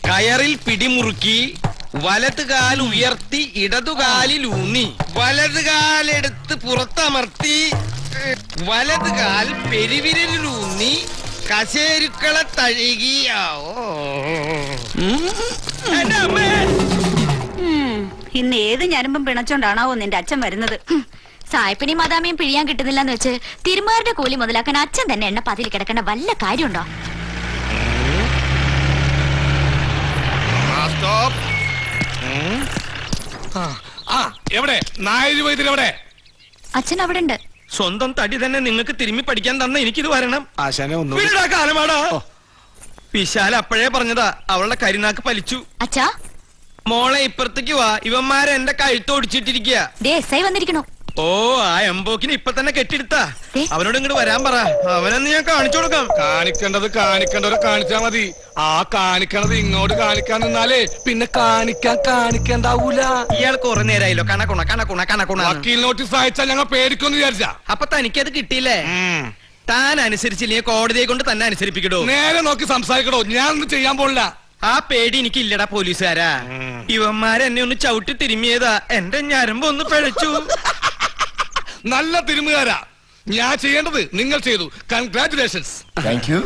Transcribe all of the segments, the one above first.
കയറിൽ പിടിമുറുക്കി വലത് കാൽ ഉയർത്തി ഇടതു കാലിൽ ഊന്നി വലത് കാലെടുത്ത് പുറത്തമർത്തി വലത് കാൽ പെരുവിരലിലൂന്നി കശേരുക്കളെ തഴുകി ആവോ. എന്റെ അമ്മേ. ഉം, ഇന്ന് ഏത് ഞരമ്പും പിണച്ചോണ്ടാണാവോ നിന്റെ അച്ഛൻ വരുന്നത് ഹും, സായിപ്പിനി മദാമിയും പിഴിയാൻ കിട്ടുന്നില്ലെന്ന് വെച്ച് തിരുമാരുടെ കൂലി മുതലാക്കാൻ അച്ഛൻ തന്നെ എണ്ണ പതിൽ കിടക്കേണ്ട വല്ല കാര്യമുണ്ടോ ആ എവിടെ നായര് വൈദ്യർ എവിടെ അച്ഛൻ അവിടെ ഉണ്ട് സ്വന്തം തടി തന്നെ നിങ്ങൾക്ക് തിരുമ്മി പഠിക്കാൻ തന്ന എനിക്കിത് വരണം ആശാനെ ഒന്നും വീടാ കാലമാടാ വിശാൽ അപ്പോഴേ പറഞ്ഞതാ അവളുടെ കരിനാക്ക് പലിച്ചു അച്ഛാ മോളെ ഇപ്പുറത്തേക്ക് വാ ഇവന്മാരെ എന്റെ കഴുത്ത് ഒടിച്ചിട്ടിരിക്കുക ദേ എസ് ഐ വന്നിരിക്കണു ഓ ആ എംബോക്കിന് ഇപ്പൊ തന്നെ കെട്ടിയെടുത്താ ദേ. അവനോട് ഇങ്ങോട്ട് വരാൻ പറ അവനെന്ന് ഞാൻ കാണിച്ചു കൊടുക്കാം കാണിക്കേണ്ടത് കാണിക്കേണ്ടവരെ കാണിച്ചാ മതി ആ കാണിക്കണത് ഇങ്ങോട്ട് കാണിക്കാൻ നിന്നാലേ പിന്നെ കാണിക്കാൻ കാണിക്കണ്ടാവൂല ഇയാൾ കുറെ നേരമായല്ലോ കണക്കുണ കണക്കുണ കണക്കുണ വക്കീൽ നോട്ടീസ് അയച്ചാൽ ഞങ്ങൾ പേടിക്കൊന്ന് വിചാരിച്ചാ അപ്പൊ തനിക്കത് കിട്ടിയില്ലേ താൻ അനുസരിച്ചില്ലേ കോടതിയെ കൊണ്ട് തന്നെ അനുസരിപ്പിക്കടോ നേരെ നോക്കി സംസാരിക്കടോ ഞാൻ ഒന്നും ചെയ്യാൻ പോണില്ല ആ പേടി എനിക്ക് ഇല്ലടാ പോലീസുകാരാ ഇവന്മാരെ എന്നെ ഒന്ന് ചവിട്ടി തിരുമിയതാ എന്റെ ഞരമ്പ് ഒന്ന് പിഴച്ചു നല്ല തിരുമുകാരാ ഞാൻ ചെയ്യേണ്ടത് നിങ്ങൾ ചെയ്തു കൺഗ്രാറ്റുലേഷൻസ് താങ്ക് യു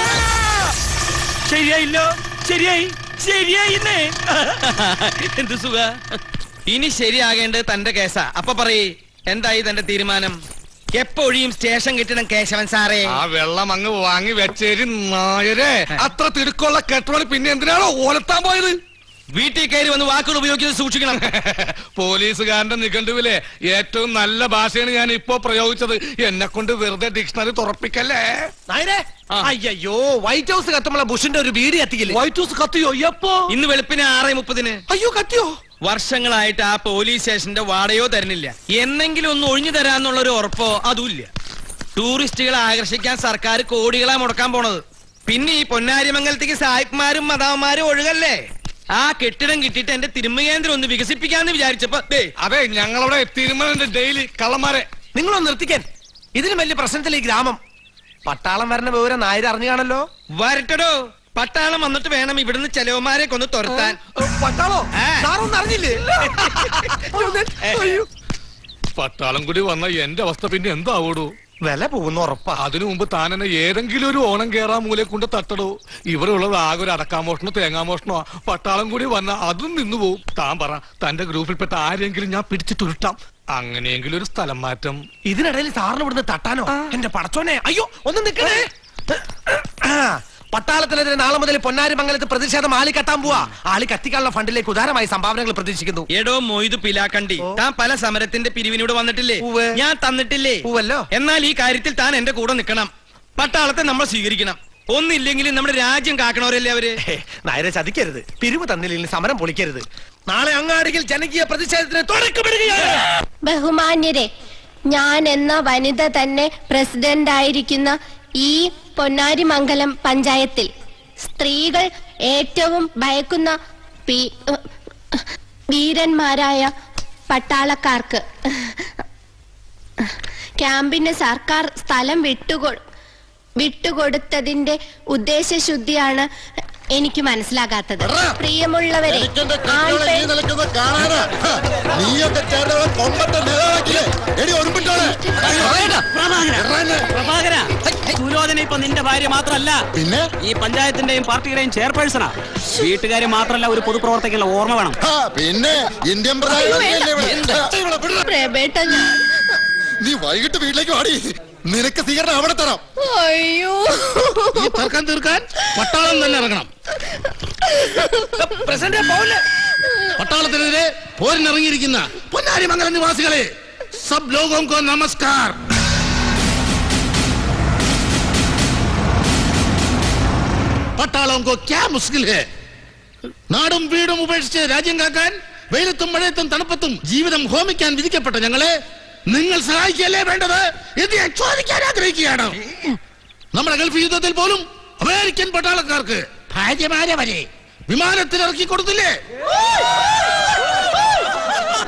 ശരിയായില്ലോ ശരിയായി ശരിയായിന്നേ എന്ത് സുഖ ഇനി ശരിയാകേണ്ടത് തന്റെ കേസാ അപ്പൊ പറയേ എന്തായി തന്റെ തീരുമാനം എപ്പോഴും സ്റ്റേഷൻ കിട്ടണം കേശവൻ സാറേ ആ വെള്ളം അങ്ങ് വാങ്ങി വെച്ചേരി നായരെ അത്ര തിടുക്കുള്ള കെട്ടോണി പിന്നെ എന്തിനാണോ ഓലത്താൻ പോയത് വീട്ടിൽ കയറി വന്ന് വാക്കുകൾ ഉപയോഗിക്കുന്നത് സൂക്ഷിക്കണം പോലീസുകാരന്റെ നിഘണ്ടുവിലെ ഏറ്റവും നല്ല ഭാഷയാണ് ഞാൻ ഇപ്പോ പ്രയോഗിച്ചത് എന്നെ കൊണ്ട് വെറുതെ ഡിക്ഷണറി തുറപ്പിക്കല്ലേ നായരെ അയ്യോ വൈറ്റ് ഹൗസ് കത്തുമ്പോൾ ബുഷിന്റെ ഒരു വീട് കത്തിക്കില്ലേ വൈറ്റ് ഹൗസ് കത്തിയോ എപ്പോ ഇന്ന് വെളുപ്പിന് ആറ് മുപ്പതിന് അയ്യോ കത്തിയോ വർഷങ്ങളായിട്ട് ആ പോലീസ് സ്റ്റേഷന്റെ വാടകയോ തരുന്നില്ല എന്നെങ്കിലും ഒന്ന് ഒഴിഞ്ഞു തരാന്നുള്ള ഒരു ഉറപ്പോ അതുമില്ല ടൂറിസ്റ്റുകളെ ആകർഷിക്കാൻ സർക്കാർ കോടികളാ മുടക്കാൻ പോണത് പിന്നെ ഈ പൊന്നാരിമംഗലത്തേക്ക് സായിപ്മാരും മതാവന്മാരും ഒഴുകല്ലേ ആ കെട്ടിടം കിട്ടിയിട്ട് എന്റെ തിരുമകേന്ദ്രം ഒന്ന് വികസിപ്പിക്കാന്ന് വിചാരിച്ചപ്പോ ദേ അതെ ഞങ്ങളവിടെ തിരുമലന്റെ ഡെയിലി കള്ളന്മാരെ നിങ്ങളൊന്ന് നിർത്തിക്കാൻ ഇതിലും വലിയ പ്രശ്നത്തിൽ ഈ ഗ്രാമം പട്ടാളം വരണ വിവരം നായർ അറിഞ്ഞു കാണല്ലോ വരട്ടടോ പട്ടാളം വന്നിട്ട് വേണം ഇവിടുന്ന് ചെലവന്മാരെ കൊന്ന് തുരത്താൻ പട്ടാളോ ആ. സാറൊന്നും അറിഞ്ഞില്ലേ അയ്യോ. പട്ടാളം കൂടി വന്ന എന്റെ അവസ്ഥ പിന്നെ എന്താവൂടൂ വില പോകുന്ന ഉറപ്പാ അതിനു മുമ്പ് താൻ എന്നെ ഏതെങ്കിലും ഒരു ഓണം കേറാ മൂലെ കൊണ്ട് തട്ടടോ ഇവിടെ ഉള്ളത് ആകെ ഒരു അടക്കാമോഷണോ തേങ്ങാമോഷണോ പട്ടാളം കൂടി വന്ന അതും നിന്നു പോവും താൻ പറ തന്റെ ഗ്രൂപ്പിൽപ്പെട്ട ആരെങ്കിലും ഞാൻ പിടിച്ചു തുരുട്ടാം അങ്ങനെയെങ്കിലും ഒരു സ്ഥലം മാറ്റം ഇതിനിടയിൽ സാറിന് ഇവിടുന്ന് തട്ടാനോ എന്റെ പടച്ചോനെ അയ്യോ ഒന്ന് നിക്കണേ പട്ടാളത്തിനെതിരെ നാളെ മുതൽ പൊന്നാരി മംഗലത്ത് പ്രതിഷേധം ആളി കത്താൻ പോവാ ആളി കത്തിക്കാനുള്ള ഫണ്ടിലേക്ക് ഉദാരമായി സംഭാവനകൾ പ്രതീക്ഷിക്കുന്നു എടോ മൊയ്ത് പിലാക്കണ്ടി താൻ പല സമരത്തിന്റെ പിരിവിനോട് വന്നിട്ടില്ലേ ഉവ്വ്. ഞാൻ തന്നിട്ടില്ലേ ഉവ്വല്ലോ. എന്നാൽ ഈ കാര്യത്തിൽ താൻ എന്റെ കൂടെ നിൽക്കണം പട്ടാളത്തെ നമ്മൾ സ്വീകരിക്കണം ഒന്നില്ലെങ്കിലും നമ്മുടെ രാജ്യം കാക്കണവരല്ലേ അവര് ഹേ, നായരെ ചതിക്കരുത് പിരിവ് തന്നില്ലെങ്കിൽ സമരം പൊളിക്കരുത് നാളെ അങ്ങാടിയിൽ ജനകീയ പ്രതിഷേധത്തിന് തുടക്കമിടുകയാണ് ബഹുമാന്യരെ ഞാൻ എന്ന വനിത തന്നെ പ്രസിഡന്റ് ആയിരിക്കുന്ന ഈ പൊന്നാരിമംഗലം പഞ്ചായത്തിൽ സ്ത്രീകൾ ഏറ്റവും ഭയക്കുന്ന പി- വീരന്മാരായ പട്ടാളക്കാർക്ക് ക്യാമ്പിന് സർക്കാർ സ്ഥലം വിട്ടുകൊ വിട്ടുകൊടുത്തതിന്റെ ഉദ്ദേശശുദ്ധിയാണ് എനിക്ക് മനസ്സിലാകാത്തത് പ്രിയമുള്ളവരെ ആൺപെൺ നീയൊക്കെ ചേർന്നവളെ കൊമ്പത്തെ നേതാവാക്കില്ലേ എടി ഒരുമ്പിട്ടോളെ പ്രഭാകര സുരോധന ഇപ്പൊ നിന്റെ ഭാര്യ മാത്രല്ല പിന്നെ ഈ പഞ്ചായത്തിന്റെയും പാർട്ടിയുടെയും ചെയർപേഴ്സണാ വീട്ടുകാരെ മാത്രല്ല ഒരു പൊതുപ്രവർത്തകനുള്ള ഓർമ്മ വേണം ആ, പിന്നെ ഇന്ത്യൻ പ്രധാനമന്ത്രിയല്ലേ ഇവിടെ? ആ, ഇവിടെ വിടടാ. പ്രേമേട്ട ഞാൻ നീ വൈകിട്ട് വീട്ടിലേക്ക് വാടി നിനക്ക് സ്വീകരണം അവിടെ തരാം അയ്യോ ഈ തർക്കം തീർക്കാൻ പട്ടാളം തന്നെ ഇറങ്ങണം പ്രസിഡന്റ് പോവില്ലേ പട്ടാളത്തിനെതിരെ പോരിനിറങ്ങിയിരിക്കുന്ന പൊന്നാരിമംഗല നിവാസികളെ സബ് ലോഗോം കോ നമസ്കാർ പട്ടാളം കോ ക്യാ മുസ്കിൽ ഹേ നാടും വീടും ഉപേക്ഷിച്ച് രാജ്യം കാക്കാൻ വെയിലത്തും മഴയത്തും തണുപ്പത്തും ജീവിതം ഹോമിക്കാൻ വിധിക്കപ്പെട്ട ഞങ്ങളെ നിങ്ങൾ സഹായിക്കല്ലേ വേണ്ടത് എന്ന് ഞാൻ ചോദിക്കാൻ ആഗ്രഹിക്കുകയാണ് നമ്മുടെ ഗൾഫ് യുദ്ധത്തിൽ പോലും അമേരിക്കൻ പട്ടാളക്കാർക്ക് ഭാര്യമാരെ വരെ വിമാനത്തിൽ ഇറക്കി കൊടുത്തില്ലേ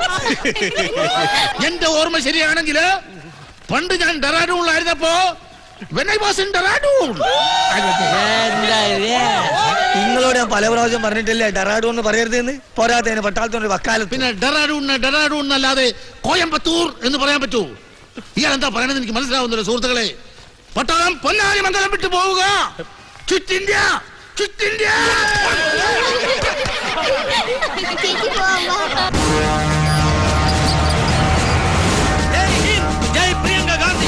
എന്റെ ഓർമ്മ ശരിയാണെങ്കിൽ പണ്ട് ഞാൻ ഡെറാഡൂണിലായിരുന്നപ്പോ when I was in Dehradun. നിങ്ങളോട് ഞാൻ പല പ്രാവശ്യം പറഞ്ഞിട്ടില്ലേ ഡെറാഡു എന്ന് പറയരുതെന്ന് പോരാത്തതിന് പട്ടാളത്തോണ്ട് വക്കാലത്ത് പിന്നെ ഡെറാഡൂൺ ഡെറാഡൂൺ എന്നല്ലാതെ കോയമ്പത്തൂർ എന്ന് പറയാൻ പറ്റൂ ഇയാൾ എന്താ പറയണത് എനിക്ക് മനസ്സിലാവുന്നില്ല സുഹൃത്തുക്കളെ പട്ടാളം പൊന്നാരി മംഗലം വിട്ടു പോവുക ചുറ്റിന്ത്യ ചുറ്റിന്ത്യ ജയ് പ്രിയങ്ക ഗാന്ധി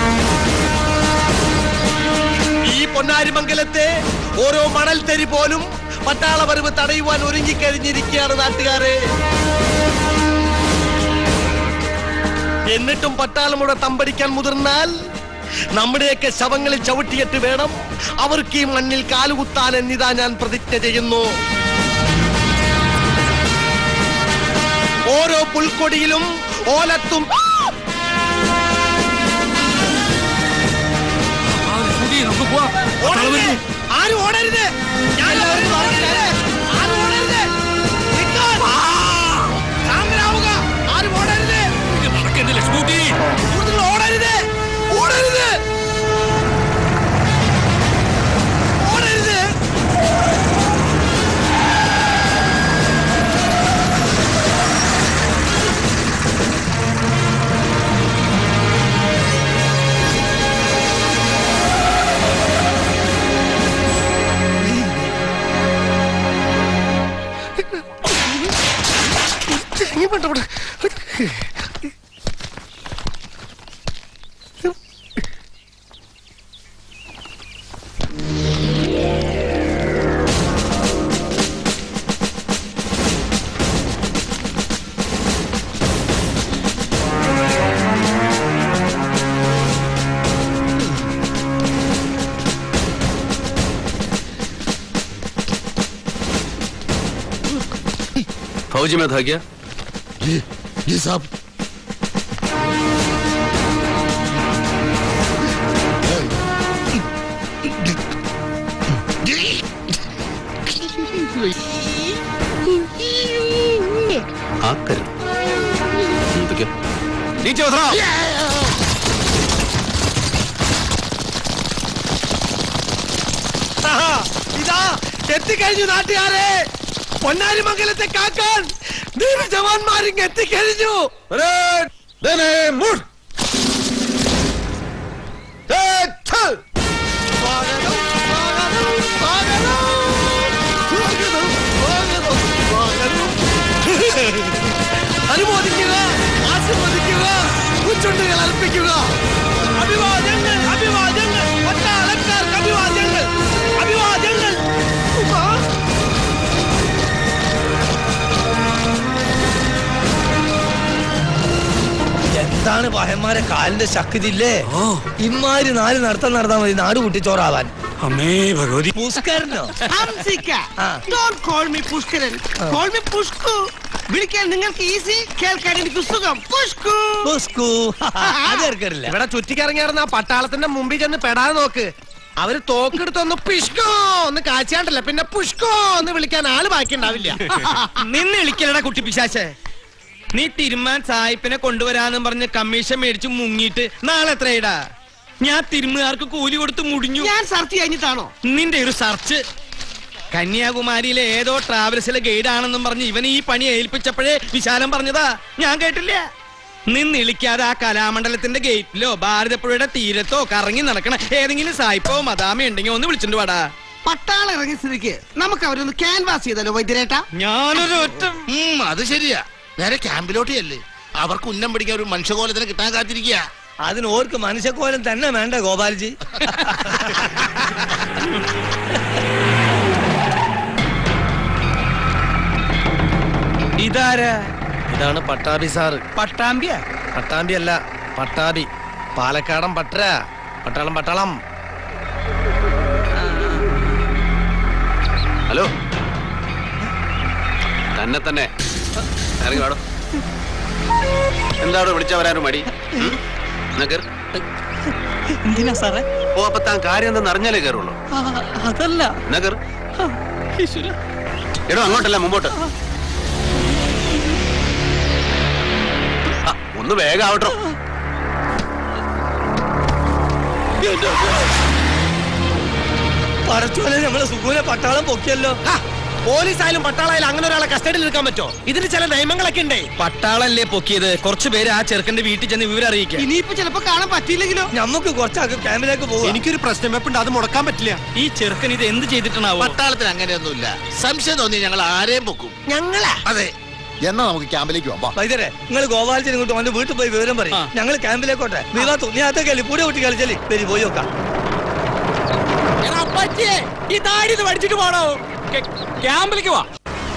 ഈ പൊന്നാരിമംഗലത്തെ ഓരോ മണൽ തെരി പോലും പട്ടാള വരവ് തടയുവാൻ ഒരുങ്ങിക്കഴിഞ്ഞിരിക്കുകയാണ് നാട്ടുകാരെ എന്നിട്ടും പട്ടാളം ഇവിടെ തമ്പടിക്കാൻ മുതിർന്നാൽ നമ്മുടെയൊക്കെ ശവങ്ങളിൽ ചവിട്ടിയിട്ട് വേണം അവർക്ക് ഈ മണ്ണിൽ കാലുകുത്താൻ എന്നിതാ ഞാൻ പ്രതിജ്ഞ ചെയ്യുന്നു ഓരോ പുൽക്കൊടിയിലും ഓലത്തും ഓടരുത്. ആരും ഓടരുത് ഞാൻ അവരോട് പറഞ്ഞില്ലേ? ആരും ഓടരുത്. നിൽക്കാൻ. ശാന്തരാവുക. ആരും ഓടരുത്. കൂടുതൽ ഓടരുത്. ഓടരുത്. ഓടരുത്. തേങ്ങ വേണ്ട ഇവിടെ. फौजी में था क्या जी जी साहब आकर तो क्या नीचे उतरो ആഹാ, ഇതാ എത്തിക്കഴിഞ്ഞു നാട്ടുകാരെ പൊന്നാരിമംഗലത്തെ കാക്കാൻ ധീര ജവാന്മാരിങ് എത്തിക്കഴിഞ്ഞു സ്വാഗതം, സ്വാഗതം, സ്വാഗതം. സ്വാഗതം, സ്വാഗതം, സ്വാഗതം. അനുമോദിക്കുക ആശീർവദിക്കുക ഉച്ചുണ്ടുകൾ അർപ്പിക്കുക അഭിവാദ്യങ്ങൾ അഭിവാദ്യങ്ങൾ പട്ടാളക്കാർക്ക് അഭിവാദ്യങ്ങൾ അഭിവാദ്യങ്ങൾ ഉമ്മാ. എന്താണ് പഹന്മാരെ കാലിന്റെ ശക്തി ഇല്ലേ ഇമാര് നാല് നടത്തം നടത്താൻ മതി നാട് കുട്ടിച്ചോറാവാൻ അമ്മേ ഭഗവതി പുസ്കരനോ ഹംസിക്ക ആ. Don't call me Pushkaran call me Pushku വിളിക്കാൻ നിങ്ങൾക്ക് ഈസി കേൾക്കാൻ എനിക്ക് സുഖം പുഷ്കു പുസ്കു അത് ഏർക്കടില്ല ഇവിടെ ചുറ്റിക്കറങ്ങിയാർന്ന ആ പട്ടാളത്തിന്റെ മുമ്പിൽ ചെന്ന് പെടാതെ നോക്ക് അവര് തോക്കെടുത്തൊന്ന് പിഷ്കോ ഒന്ന് കാച്ചാണ്ടല്ല പിന്നെ പുഷ്കോ എന്ന് വിളിക്കാൻ ആള് ബാക്കി ഉണ്ടാവില്ല നിന്ന് വിളിക്കലടാ കുട്ടി പിശാശേ നീ തിരുമാൻ സായിപ്പിനെ കൊണ്ടുവരാന്നും പറഞ്ഞ് കമ്മീഷൻ മേടിച്ച് മുങ്ങിയിട്ട് നാളെ എത്രയിടാ ഞാൻ തിരുമുകാർക്ക് കൂലി കൊടുത്ത് മുടിഞ്ഞു ഞാൻ സർച്ച് കഴിഞ്ഞിട്ടാണോ നിന്റെ ഒരു സർച്ച് കന്യാകുമാരിയിലെ ഏതോ ട്രാവൽസിലെ ഗൈഡ് ആണെന്നും പറഞ്ഞ് ഇവനെ ഈ പണി ഏൽപ്പിച്ചപ്പോഴേ വിശാലം പറഞ്ഞതാ ഞാൻ കേട്ടില്ല നിന്ന് ഇളിക്കാതെ ആ കലാമണ്ഡലത്തിന്റെ ഗേറ്റിലോ ഭാരതപ്പുഴയുടെ തീരത്തോ കറങ്ങി നടക്കണ ഏതെങ്കിലും സായിപ്പോ മദാമ ഉണ്ടെങ്കിൽ ഒന്ന് വിളിച്ചിട്ട് വാടാ പട്ടാളം ഇറങ്ങിയ സ്ഥിതിക്ക് നമുക്ക് അവരൊന്ന് ക്യാൻവാസ് ചെയ്തല്ലോ വൈദ്യരേട്ടാ ഞാനൊരു ഒറ്റ ഉം, അത് ശരിയാ നേരെ ക്യാമ്പിലോട്ട് ചെല്ല് അവർക്ക് ഉന്നം പിടിക്കാൻ ഒരു മനുഷ്യകോലത്തിന് കിട്ടാൻ കാത്തിരിക്കുക അതിന് ഓർക്ക് മനുഷ്യക്കോലം തന്നെ വേണ്ട ഗോപാൽജി ഇതാരാ ഇതാണ് പട്ടാഭി സാറ് പട്ടാമ്പിയ പട്ടാമ്പി അല്ല പട്ടാഭി പാലക്കാടൻ പട്ടര പട്ടാളം പട്ടാളം ഹലോ തന്നെ തന്നെ ഇറങ്ങി വാടോ എന്താടോ വിളിച്ചാ വരാനും മടി ഉം? എന്നാ കേറ്. എന്തിനാ സാറേ ഓ അപ്പൊ താൻ കാര്യം എന്തെന്ന് അറിഞ്ഞാലേ കയറുള്ളൂ ആ, അതല്ല എന്നാ കയറ് ആ, ഈശ്വരാ. എടോ അങ്ങോട്ടല്ല മുമ്പോട്ട് ആ, ഒന്ന് വേഗം ആവട്ടോ പടച്ചോനെ നമ്മളെ സുഖൂനെ പട്ടാളം പൊക്കിയല്ലോ പോലീസായാലും പട്ടാളായാലും അങ്ങനെ ഒരാളെ കസ്റ്റഡിയിൽ എടുക്കാൻ പറ്റോ ഇതിന് ചില നിയമങ്ങളൊക്കെ ഉണ്ടേ പട്ടാളല്ലേ പൊക്കിയത് കുറച്ചു പേര് ആ ചെറുക്കന്റെ വീട്ടിൽ ചെന്ന് വിവരം അറിയിക്കാം ഇനിയിപ്പോ ചിലപ്പോ കാണാൻ പറ്റിയില്ലെങ്കിലോ നമുക്ക് കുറച്ചാക്ക് ക്യാമ്പിലേക്ക് പോവാം എനിക്കൊരു പ്രശ്നം വെപ്പുണ്ട് അത് മുടക്കാൻ പറ്റില്ല ഈ ചെറുക്കൻ ഇത് എന്ത് ചെയ്തിട്ടാണാവോ പട്ടാളത്തിന് അങ്ങനെയൊന്നുമില്ല സംശയം തോന്നി ഞങ്ങൾ ആരെയും പൊക്കും ഞങ്ങളാ അതെ എന്നാ നമുക്ക് ക്യാമ്പിലേക്ക് പോവാം വാ. വൈദ്യരെ നിങ്ങൾ ഗോപാലത്തിന് ഇങ്ങോട്ട് വന്ന് വീട്ടിൽ പോയി വിവരം പറയും ഞങ്ങൾ ക്യാമ്പിലേക്കോട്ടെ വിവാത്തു നീ അതൊക്കെ അല്ലേ പൂടെ കുട്ടി കളിച്ചല്ലേ വരി പോയി നോക്കാം ഈ താടി പഠിച്ചിട്ട് പോണോ ക്യാമ്പിലേക്ക് വാ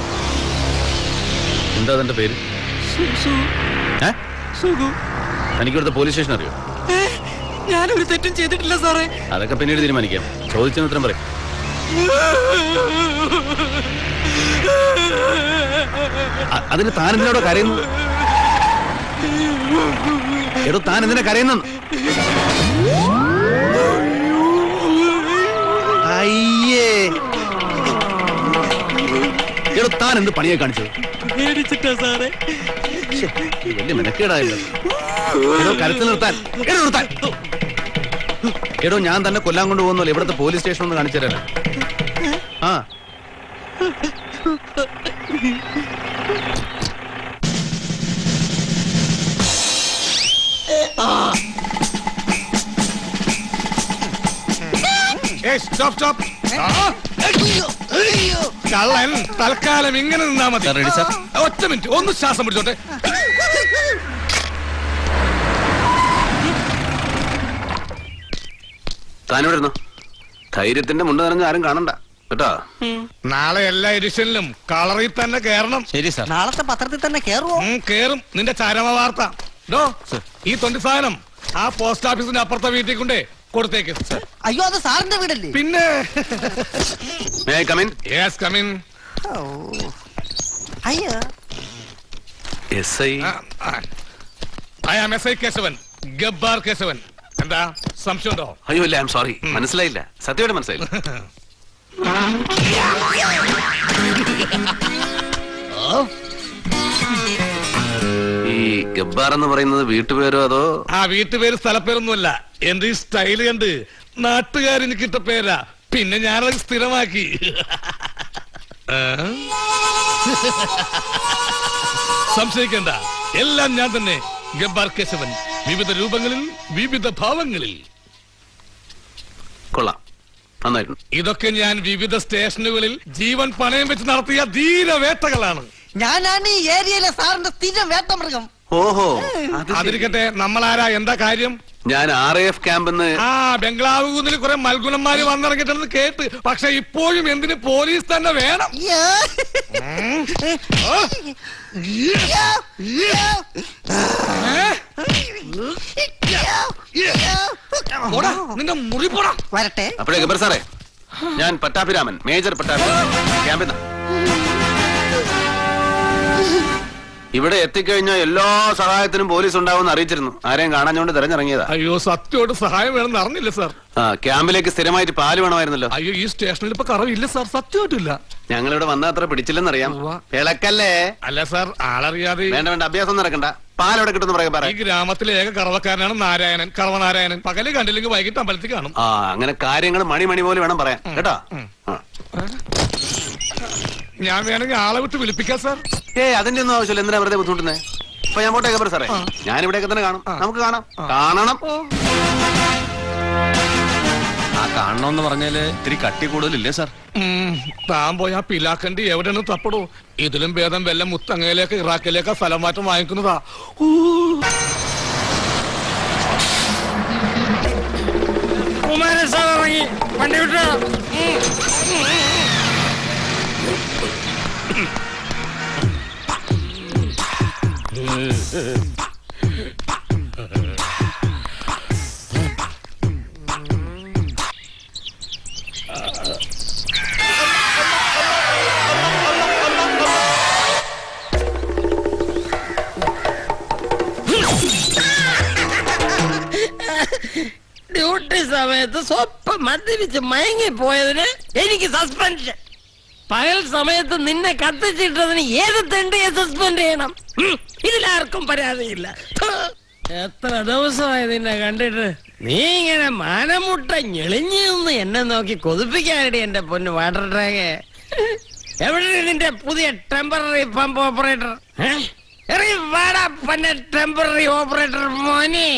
എന്താ തന്റെ പേര് ഏ? തനിക്കിവിടുത്തെ പോലീസ് സ്റ്റേഷൻ അറിയോ ഞാനൊരു തെറ്റും ചെയ്തിട്ടില്ല സാറേ അതൊക്കെ പിന്നീട് തീരുമാനിക്കാം ചോദിച്ചതിന് ഉത്തരം പറയും അ- അതിന് താൻ എന്തിനോടോ കരയുന്നു എടോ താൻ എന്തിനാ കരയുന്നു അയ്യേ എടോ താൻ എന്ത് പണിയെ കാണിച്ചത് പേടിച്ചിട്ടാ സാറേ ശ്ശെ, ഇത് വലിയ മെനക്കേടായല്ലോ എടോ കരുത്ത് നിർത്താൻ എടോ നിർത്താൻ എടോ ഞാൻ തന്നെ കൊല്ലാൻ കൊണ്ട് പോകുന്നല്ലോ ഇവിടുത്തെ പോലീസ് സ്റ്റേഷൻ ഒന്ന് കാണിച്ചു തരാനാ ആ സ്റ്റോപ്പ് സ്റ്റോപ്പ് കള്ളൻ തൽക്കാലം ഇങ്ങനെ നിന്നാ മതി Sir, ready, sir? ഒറ്റ മിനിറ്റ് ഒന്ന് ശ്വാസം പിടിച്ചോട്ടെ താനിവിടെ ഇരുന്നോ ധൈര്യത്തിന്റെ മുണ്ട് നനഞ്ഞ ആരും കാണണ്ട കേട്ടോ നാളെ എല്ലാ എഡിഷനിലും കളറിൽ തന്നെ കേറണം ശരി സാർ നാളത്തെ പത്രത്തിൽ തന്നെ കേറുവോ ഉം, കേറും നിന്റെ ചരമ വാർത്ത ഡോ ഈ തൊണ്ടി സാധനം ആ പോസ്റ്റ് ഓഫീസിന്റെ അപ്പുറത്തെ വീട്ടിൽ കൊണ്ടേ കൊടുത്തേക്ക് അയ്യോ അത് സാറിന്റെ വീടല്ലേ പിന്നെ മേ കമിൻ യെസ് കമിൻ അയ്യോ S I I am S I Keshavan Gabbar Keshavan എന്താ സംശയമുണ്ടോ അയ്യോ ഇല്ല ഐ എം സോറി മനസ്സിലായില്ല സത്യമായിട്ട് മനസ്സിലായില്ല ഈ ഗബ്ബാർ എന്ന് പറയുന്നത് വീട്ടുപേരോ അതോ ആ വീട്ടുപേര് സ്ഥലപ്പേരൊന്നുമല്ല എന്റെ ഈ സ്റ്റൈല് കണ്ട് നാട്ടുകാരിന് കിട്ട പേരാ പിന്നെ ഞാനത് സ്ഥിരമാക്കി ആ? സംശയിക്കണ്ട എല്ലാം ഞാൻ തന്നെ ഗബ്ബാർ കേശവൻ വിവിധ രൂപങ്ങളിൽ വിവിധ ഭാവങ്ങളിൽ കൊള്ളാം നന്നായിട്ടുണ്ട് ഇതൊക്കെ ഞാൻ വിവിധ സ്റ്റേഷനുകളിൽ ജീവൻ പണയം വെച്ച് നടത്തിയ ധീരവേട്ടകളാണ് ഞാനാണ് ഈ ഏരിയയിലെ സാറിന്റെ സ്ഥിരം വേട്ടമൃഗം ഓഹോ അത് ശരി. അതിരിക്കട്ടെ നമ്മളാരാ എന്താ കാര്യം ഞാൻ ആർ എ എഫ് ക്യാമ്പെന്ന് ആ ബംഗ്ലാവ് കുന്നിൽ കുറെ മൽഗുണന്മാര് വന്നിറങ്ങിട്ടെന്ന് കേട്ട് പക്ഷെ ഇപ്പോഴും എന്തിന് പോലീസ് തന്നെ വേണം ഉം. ഓ. ഏ? പോടാ, നിന്റെ മുറി പോടാ വരട്ടെ അപ്പോഴേ ഗബ്ബർ സാറേ ഞാൻ പട്ടാഭിരാമൻ മേജർ പട്ടാഭിരാമൻ ക്യാമ്പിൽ ഇവിടെ എത്തിക്കഴിഞ്ഞാൽ എല്ലാ സഹായത്തിനും പോലീസ് ഉണ്ടാവുമെന്ന് അറിയിച്ചിരുന്നു ആരെയും കാണാഞ്ഞോണ്ട് തെരഞ്ഞിറങ്ങിയതാ അയ്യോ സത്യമായിട്ട് സഹായം വേണമെന്ന് അറിഞ്ഞില്ല സാർ ആ ക്യാമ്പിലേക്ക് സ്ഥിരമായിട്ട് പാല് വേണമായിരുന്നല്ലോ അയ്യോ ഈ സ്റ്റേഷനിൽ ഇപ്പൊ കറവില്ല സാർ സത്യമായിട്ടില്ല ഞങ്ങൾ ഇവിടെ വന്ന അത്ര പിടിച്ചില്ലെന്നറിയാം ഉവ്വ. ഇളക്കല്ലേ അല്ല സാർ ആളറിയാതെ വേണ്ട വേണ്ട അഭ്യാസം നടക്കണ്ട പാൽ എവിടെ കിട്ടുന്ന പറയാ ഈ പറയാം ഗ്രാമത്തിലെ ഏക കറവക്കാരനാണ് നാരായണൻ കറവനാരായണൻ പകല് കണ്ടില്ലെങ്കിൽ വൈകിട്ട് അമ്പലത്തിൽ കാണും ആ അങ്ങനെ കാര്യങ്ങൾ മണി മണി പോലെ വേണം പറയാൻ കേട്ടോ ആ. ഞാൻ വേണമെങ്കിൽ ആളെ വിട്ട് വിളിപ്പിക്കാം സാർ ഏ അതിന്റെ ഒന്നും ആവശ്യമില്ല എന്തിനാ വെറുതെ ബുദ്ധിമുട്ടുന്നേ അപ്പൊ ഞാൻ പോട്ടെ ഗബ്ബർ സാറേ ഞാൻ ഇവിടെയൊക്കെ തന്നെ കാണും നമുക്ക് കാണാം കാണണം ആ കാണണമെന്ന് പറഞ്ഞാല് ഇത്തിരി കട്ടി കൂടുതലില്ലേ സാർ ഉം, താൻ പോയി ആ പിലാക്കണ്ടി എവിടെയാണ് തപ്പടോ ഇതിലും ഭേദം വല്ല മുത്തങ്ങയിലേക്ക് ഇറാഖിലേക്ക് സ്ഥലം മാറ്റം വാങ്ങിക്കുന്നതാ ഊ. കുമാരൻ സാർ ഇറങ്ങി വണ്ടി വിട്ടോ ഡ്യൂട്ടി സമയത്ത് സ്വപ്പം മദ്യപിച്ച് മയങ്ങിപ്പോയതിന് എനിക്ക് സസ്പെൻഷൻ പകൽ സമയത്ത് നിന്നെ കത്തിച്ചിട്ടതിന് ഏത് തെണ്ടിയെ സസ്പെൻഡ് ചെയ്യണം ഉം, ഇതിലാർക്കും പരാതിയില്ല ഥു. എത്ര ദിവസമായി നിന്നെ കണ്ടിട്ട് നീ ഇങ്ങനെ മാനമുട്ട ഞെളിഞ്ഞു നിന്ന് എന്നെ നോക്കി കൊതിപ്പിക്കാനടി എന്റെ പൊന്ന് വാട്ടർ ടാങ്ക് എവിടെ നിന്റെ പുതിയ ടെമ്പററി പമ്പ് ഓപ്പറേറ്റർ ഇറങ്ങി വാടാ പന്നെ ടെമ്പററി ഓപ്പറേറ്റർ മോനെ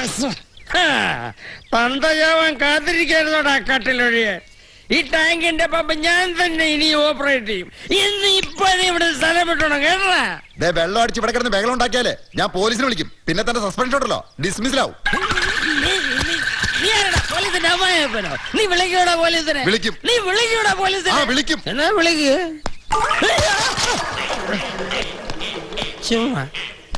പന്തജാവൻ കാത്തിരിക്കരുതോടാ കട്ടിലൊഴിയെ ഈ ടാങ്കിന്റെ പമ്പ് ഞാൻ തന്നെ ഇനി ഓപ്പറേറ്റ് ചെയ്യും ഇന്ന് ഇപ്പൊ നീ ഇവിടെ സ്ഥലം വിട്ടോണം കേട്ടാ ദേ വെള്ളം അടിച്ച് ഇവിടെ കിടന്ന് ബഹളം ഉണ്ടാക്കിയാലേ ഞാൻ പോലീസിനെ വിളിക്കും പിന്നെ തന്നെ സസ്പെൻഷൻ ഉണ്ടല്ലോ ഡിസ്മിസിലാവും നീ- നീ- നീ ആരെടാ? പോലീസിന്റെ അമ്മായപ്പനോ? നീ വിളിക്കൂടാ പോലീസിനെ വിളിക്കും. നീ വിളിക്കൂടാ പോലീസിനെ ആ, വിളിക്കും. എന്നാ വിളിക്ക് ചുമ്മാ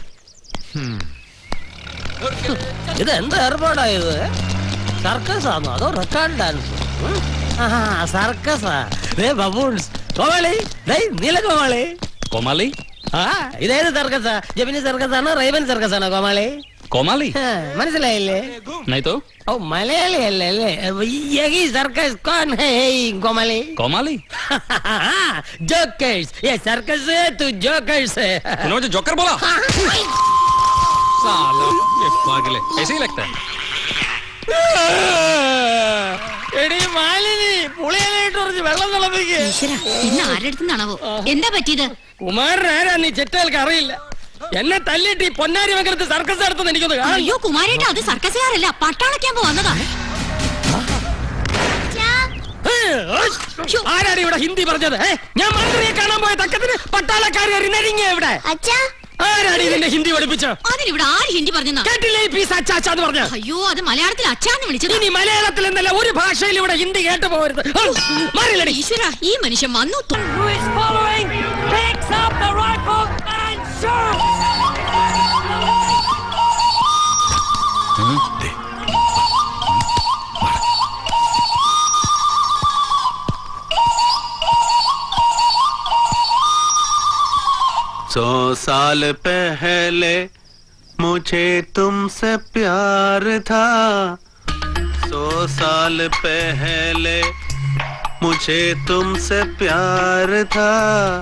ഇത് എന്ത് ഏർപ്പാടാ ഇത് സർക്കസ് ആണോ അതോ റെക്കോർഡ് ഡാൻസ് സർക്കസാ ദേ ബബൂൺസ് കോമാളി ദേ നീലകോമാളി കോമാളി ആ ഇതേത് സർക്കസാ ജമിനി സർക്കസ് ആണോ റൈവൻ സർക്കസ് ആണോ കോമാളി കോമാളി ആ, മനസ്സിലായില്ലേ नहीं तो ഓ മലയാളി അല്ലേ അല്ലേ യഹി സർക്കസ് കോൺ ഹേ കോമാളി कोमाली जोकर्स ये सर्कस है तू जोकर्स है तूने मुझे जोकर बोला साला ये पागल है ऐसे ही लगता है എടി മാലിനി പുളിയനായിട്ട് കുറച്ച് വെള്ളം തിളപ്പിക്ക് ഇന്ന് ആരുടെ അടുത്തുനിന്നാണാവോ എന്താ പറ്റിയത് കുമാരൻ ആരാ നീ ചെറ്റകൾക്ക് അറിയില്ല എന്നെ തല്ലിട്ട് ഈ പൊന്നാരി മംഗലത്ത് സർക്കസ് നടത്തുന്ന എനിക്കൊന്ന് കാണാം അയ്യോ കുമാരേട്ട അത് സർക്കസുകാരല്ല പട്ടാളക്കാൻ വന്നതാ ആരാണ് ഇവിടെ ഹിന്ദി പറഞ്ഞത് ഏ? ഞാൻ മന്ത്രിയെ കാണാൻ പോയ തക്കത്തിന് പട്ടാളക്കാർ നരിങ്ങ ഇവിടെ ആരാണ് ഇതിന്റെ ഹിന്ദി പഠിപ്പിച്ച അതിനിവിടെ ആര് ഹിന്ദി പറഞ്ഞെന്നാ കേട്ടില്ലേ ഈ പീസ് അച്ചാച്ചാന്ന് പറഞ്ഞ അയ്യോ അത് മലയാളത്തിൽ അച്ഛാന്ന് വിളിച്ചത് ഇനി മലയാളത്തിൽ എന്നല്ല ഒരു ഭാഷയിൽ ഇവിടെ ഹിന്ദി കേട്ടു പോകരുത് മാറില്ലടി ഈശ്വര ഈ മനുഷ്യൻ വന്നു തു- सौ साल पहले मुझे तुमसे प्यार था सौ साल पहले मुझे तुमसे प्यार था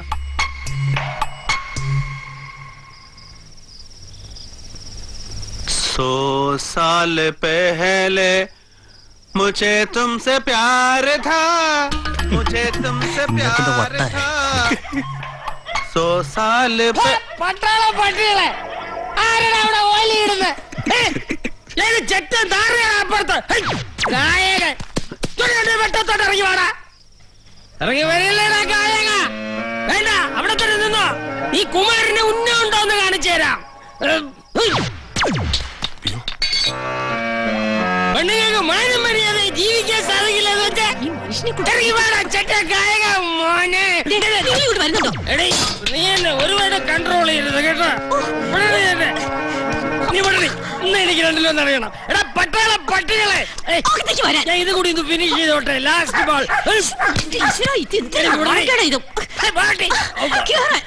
सौ साल पहले मुझे तुमसे प्यार था मुझे तुमसे प्यार था सौ साल पे പട്ടാള പട്ടികളെ ആരാണ് അവിടെ ഓലിയിടുന്നത് ഏത് ചെറ്റൻ താറയാണ് അപ്പുറത്ത് ഹേയ്, ഗായകൻ ചുരുങ്ങട്ടെ വെട്ടത്തോട്ട് ഇറങ്ങി വാടാ ഇറങ്ങി വരില്ലേടാ ഗായക വേണ്ട അവിടെ തന്നെ നിന്നോ ഈ കുമാരന് ഉന്നം ഉണ്ടോ എന്ന് കാണിച്ചു തരാം ഉം, ഉയ്. പെണ്ണുങ്ങൾക്ക് മാനം മര്യാദ ജീവിക്കാൻ സാധിക്കില്ല എന്ന് വെച്ചാ ഇറങ്ങി വാടാ ചെറ്റ ഗായക മോനെ വരുന്നുണ്ടോ എടീ നീ എന്നെ ഒരുപാട് കൺട്രോൾ ചെയ്യരുത് കേട്ടോ വിടടി എന്നെ. നീ വിടടി ഇന്ന് എനിക്ക് രണ്ടിലും ഒന്ന് അറിയണം എടാ പട്ടാള പട്ടികളെ ഏയ്, ഞാൻ ഇത് കൂടി ഒന്ന് ഫിനിഷ് ചെയ്തോട്ടെ ലാസ്റ്റ് ബോൾ ഈശ്വരാ, ഇത് എന്തൊരു നാണക്കേടാ ഇത്. കേറാൻ.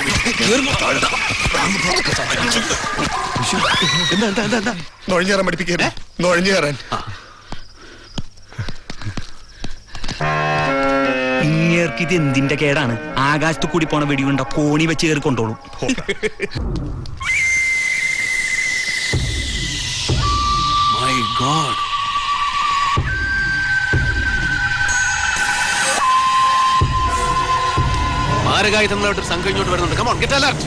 എന്താ എന്താ എന്താ എന്താ നുഴഞ്ഞു കയറാൻ പഠിപ്പിക്കേ നുഴഞ്ഞു കയറാൻ ഇങ്ങേർക്ക് ഇത് എന്തിന്റെ കേടാണ് ആകാശത്ത് കൂടി പോണ വെടിയുണ്ട കോണി വെച്ച് കയറി കൊണ്ടോളും My God. മാരകായുധങ്ങളായിട്ട് ഒരു സംഘം ഇങ്ങോട്ട് വരുന്നുണ്ട് കമോൺ ഗെറ്റ് അലർട്ട്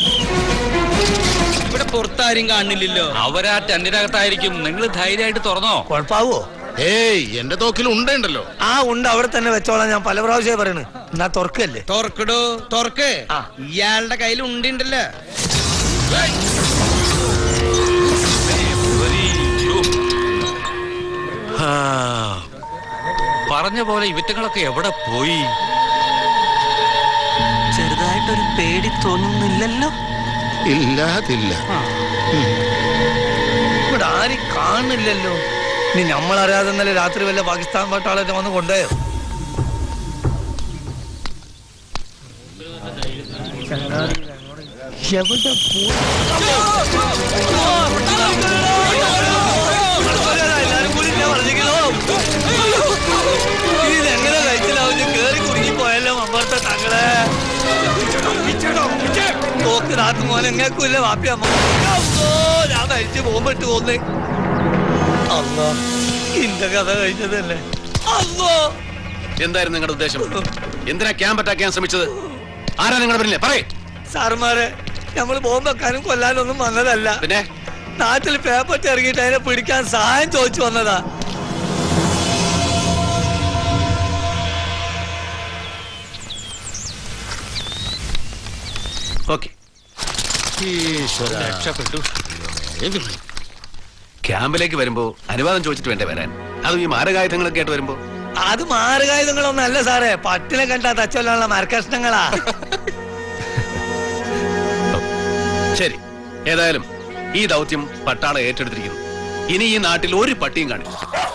ഇവിടെ പുറത്താരും കാണുന്നില്ലല്ലോ അവരാ ടെന്റിനകത്തായിരിക്കും നിങ്ങൾ ധൈര്യമായിട്ട് തുറന്നോ കുഴപ്പാവോ ഏയ് എന്റെ തോക്കിൽ ഉണ്ടുണ്ടല്ലോ ആ ഉണ്ട് അവിടെ തന്നെ വെച്ചോളാം ഞാൻ പല പ്രാവശ്യമായി പറയണ് എന്നാ തുറക്കല്ലേ തുറക്കടോ തുറക്ക് ഇയാളുടെ കയ്യിൽ ഉണ്ടിണ്ടല്ലോ പറഞ്ഞ പോലെ ഇവറ്റങ്ങളൊക്കെ എവിടെ പോയി ചെറുതായിട്ടൊരു പേടി തോന്നുന്നില്ലല്ലോ ഇല്ലാതില്ല ഇവിടെ ആരും കാണുന്നില്ലല്ലോ ഇനി നമ്മളറിയാതെ ഇന്നലെ രാത്രി വല്ല പാകിസ്ഥാൻ പട്ടാളത്തെ വന്ന് കൊണ്ടുപോയോ എവിടെ ഇതെങ്ങനെ കഴിച്ചിലാവും കേറി കുടുങ്ങി പോയല്ലോ അമ്പറത്തെ തങ്ങളെ നോക്ക് നാത്തു മോനെ എങ്ങൾക്കില്ല വാപ്പി അമ്മ അമ്മോ, ഞാൻ മരിച്ചു പോകുമ്പോട്ട് പോന്നേ അല്ലോ ഇന്റെ കഥ കഴിഞ്ഞതല്ലേ അല്ലോ എന്തായിരുന്നു നിങ്ങളുടെ ഉദ്ദേശം എന്തിനാ ക്യാമ്പ് അറ്റാക്ക് ചെയ്യാൻ ശ്രമിച്ചത് ആരാ നിങ്ങളുടെ പിന്നിലെ പറയേ സാറുമാരെ നമ്മൾ ബോംബ് വെക്കാനും കൊല്ലാനും ഒന്നും വന്നതല്ല പിന്നെ നാട്ടിൽ പേപ്പർ ഇറങ്ങിയിട്ട് അതിനെ പിടിക്കാൻ സഹായം ചോദിച്ചു വന്നതാ ഓക്കെ രക്ഷപ്പെട്ടു ക്യാമ്പിലേക്ക് വരുമ്പോ അനുവാദം ചോദിച്ചിട്ട് വേണ്ടേ വരാൻ അതും ഈ മാരകായുധങ്ങളൊക്കെ ആയിട്ട് വരുമ്പോ അത് മാറുകായുധങ്ങളൊന്നും അല്ല സാറേ പട്ടിനെ കണ്ടാ തച്ചൊല്ലാനുള്ള മരക്കഷ്ണങ്ങളാ ശരി ഏതായാലും ഈ ദൗത്യം പട്ടാളം ഏറ്റെടുത്തിരിക്കുന്നു ഇനി ഈ നാട്ടിൽ ഒരു പട്ടിയും കാണില്ല